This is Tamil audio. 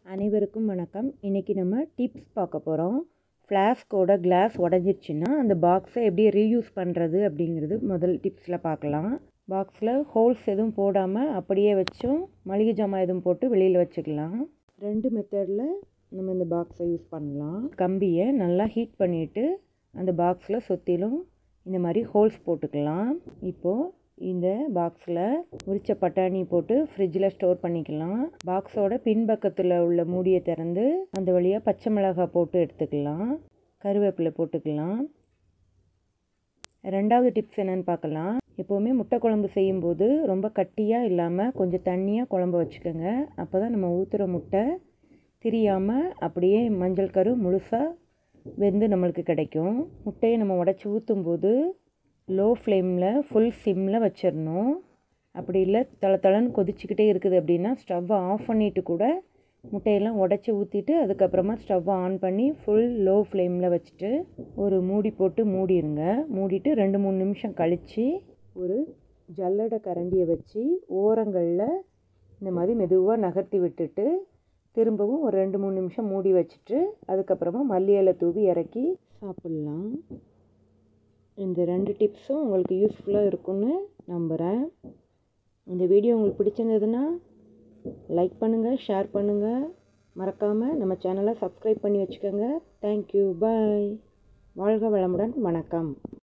அனைவருக்கும் வணக்கம் இன்றைக்கி நம்ம டிப்ஸ் பார்க்க போகிறோம் ஃப்ளாஸ்கோட கிளாஸ் உடஞ்சிருச்சுன்னா அந்த பாக்ஸை எப்படி ரீயூஸ் பண்ணுறது அப்படிங்கிறது முதல் டிப்ஸில் பார்க்கலாம் பாக்ஸில் ஹோல்ஸ் எதுவும் போடாமல் அப்படியே வச்சும் மளிகை ஜாமான் எதுவும் போட்டு வெளியில் வச்சுக்கலாம் ரெண்டு மெத்தடில் நம்ம இந்த பாக்ஸை யூஸ் பண்ணலாம் கம்பியை நல்லா ஹீட் பண்ணிவிட்டு அந்த பாக்ஸில் சுற்றிலும் இந்த மாதிரி ஹோல்ஸ் போட்டுக்கலாம் இப்போது இந்த பாக்ஸில் உரிச்ச பட்டாணி போட்டு ஃப்ரிட்ஜில் ஸ்டோர் பண்ணிக்கலாம் பாக்ஸோட பின்பக்கத்தில் உள்ள மூடியை திறந்து அந்த வழியாக பச்சை மிளகாய் போட்டு எடுத்துக்கலாம் கருவேப்பிலை போட்டுக்கலாம் ரெண்டாவது டிப்ஸ் என்னென்னு பார்க்கலாம் எப்போவுமே முட்டை குழம்பு செய்யும்போது ரொம்ப கட்டியாக இல்லாமல் கொஞ்சம் தண்ணியாக குழம்பு வச்சுக்கோங்க அப்போ தான் நம்ம ஊற்றுற முட்டை திரியாமல் அப்படியே மஞ்சள் கரு முழுசாக வெந்து நம்மளுக்கு கிடைக்கும் முட்டையை நம்ம உடச்சி ஊற்றும்போது லோ ஃப்ளேமில் ஃபுல் சிம்மில் வச்சிடணும் அப்படி இல்லை தள தளன்னு கொதிச்சுக்கிட்டே இருக்குது அப்படின்னா ஸ்டவ்வை ஆஃப் பண்ணிவிட்டு கூட முட்டையெல்லாம் உடச்சி ஊற்றிட்டு அதுக்கப்புறமா ஸ்டவ்வை ஆன் பண்ணி ஃபுல் லோ ஃப்ளேமில் வச்சுட்டு ஒரு மூடி போட்டு மூடிடுங்க மூடிட்டு ரெண்டு மூணு நிமிஷம் கழித்து ஒரு ஜல்லடை கரண்டியை வச்சு ஓரங்களில் இந்த மாதிரி மெதுவாக நகர்த்தி விட்டுட்டு திரும்பவும் ஒரு ரெண்டு மூணு நிமிஷம் மூடி வச்சுட்டு அதுக்கப்புறமா மல்லி இலை தூவி இறக்கி சாப்பிட்லாம் இந்த ரெண்டு டிப்ஸும் உங்களுக்கு யூஸ்ஃபுல்லாக இருக்கும்னு நம்புகிறேன் இந்த வீடியோ உங்களுக்கு பிடிச்சிருந்ததுன்னா லைக் பண்ணுங்கள் ஷேர் பண்ணுங்கள் மறக்காமல் நம்ம சேனலை சப்ஸ்கிரைப் பண்ணி வச்சுக்கோங்க தேங்க்யூ பாய் வாழ்க வளமுடன் வணக்கம்